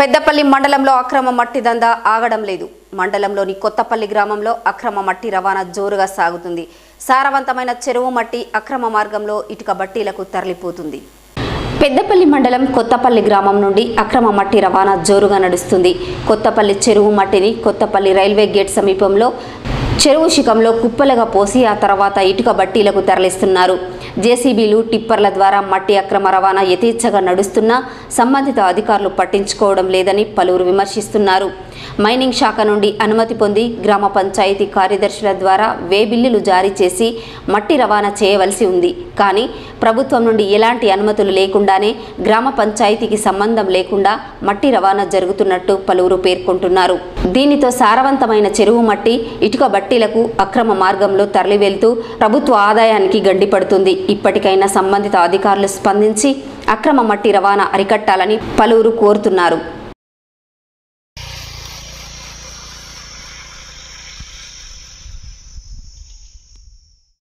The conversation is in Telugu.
పెద్దపల్లి మండలంలో అక్రమ మట్టి దందా ఆగడం లేదు మండలంలోని కొత్తపల్లి గ్రామంలో అక్రమ మట్టి రవాణా జోరుగా సాగుతుంది సారవంతమైన చెరువు మట్టి అక్రమ మార్గంలో ఇటుక బట్టీలకు తరలిపోతుంది పెద్దపల్లి మండలం కొత్తపల్లి గ్రామం నుండి అక్రమ మట్టి రవాణా జోరుగా నడుస్తుంది కొత్తపల్లి చెరువు మట్టిని కొత్తపల్లి రైల్వే గేట్ సమీపంలో చెరువు శిఖంలో కుప్పలుగా పోసి ఆ తర్వాత ఇటుక బట్టీలకు తరలిస్తున్నారు జేసీబీలు టిప్పర్ల ద్వారా మట్టి అక్రమ రవాణా యథేచ్ఛగా నడుస్తున్నా సంబంధిత అధికారులు పట్టించుకోవడం లేదని పలువురు విమర్శిస్తున్నారు మైనింగ్ శాఖ నుండి అనుమతి పొంది గ్రామ పంచాయతీ కార్యదర్శుల ద్వారా వే బిల్లులు జారీ చేసి మట్టి రవాణా చేయవలసి ఉంది కానీ ప్రభుత్వం నుండి ఎలాంటి అనుమతులు లేకుండానే గ్రామ పంచాయతీకి సంబంధం లేకుండా మట్టి రవాణా జరుగుతున్నట్టు పలువురు పేర్కొంటున్నారు దీనితో సారవంతమైన చెరువు మట్టి ఇటుక బట్టీలకు అక్రమ మార్గంలో తరలివెళ్తూ ప్రభుత్వ ఆదాయానికి గండిపడుతుంది ఇప్పటికైనా సంబంధిత అధికారులు స్పందించి అక్రమ మట్టి రవాణా అరికట్టాలని పలువురు కోరుతున్నారు